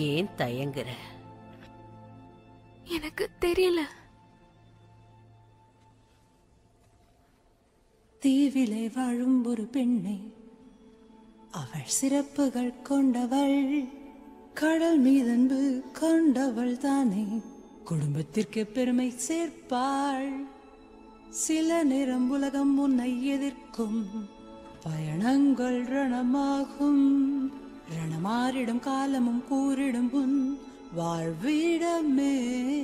ஏன் தயங்குற எனக்கு தெரியல தீவிலே வாழும் ஒரு பெண்ணை அவள் சிறப்புகள் கொண்டவள் கடல் மீதன்பு கொண்டவள் தானே குடும்பத்திற்கு பெருமை சேர்ப்பாள் சில நேரம் உலகம் உன்னை எதிர்க்கும் பயணங்கள் ரணமாகும் ரணமாறிடும் காலமும் கூறிடும் உன் வாழ்விடமே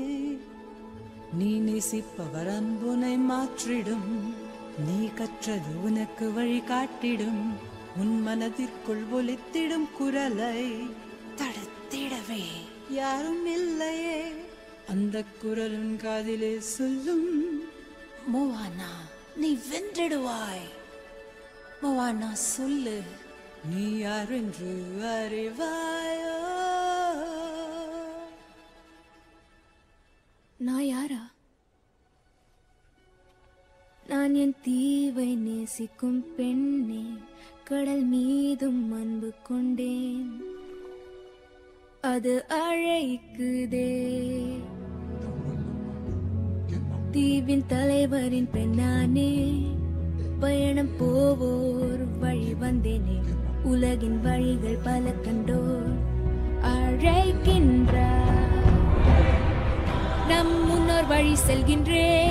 நீ நேசிப்பவர் அன்புனை மாற்றிடும் நீ கற்றது உனக்கு வழி காட்டிடும் உன் மனதிற்குள் ஒலித்திடும் குரலை தடுத்திடவே யாரும் இல்லையே அந்த குரல் உன் காதிலே சொல்லும் மோவானா நீ வென்றிடுவாய் மோவானா சொல்லு நீ யார் என்று அறிவாயோ நான் யாரா நான் என் தீவை நேசிக்கும் பெண்ணே கடல் மீதும் அன்பு கொண்டேன் அது அழைக்குதே தீவின் தலைவரின் பெண்ணானே பயணம் போவோர் வழி வந்தேனே உலகின் வழிகள் பல கண்டோர் அழைக்கின்றார் நம் முன்னோர் வழி செல்கின்றேன்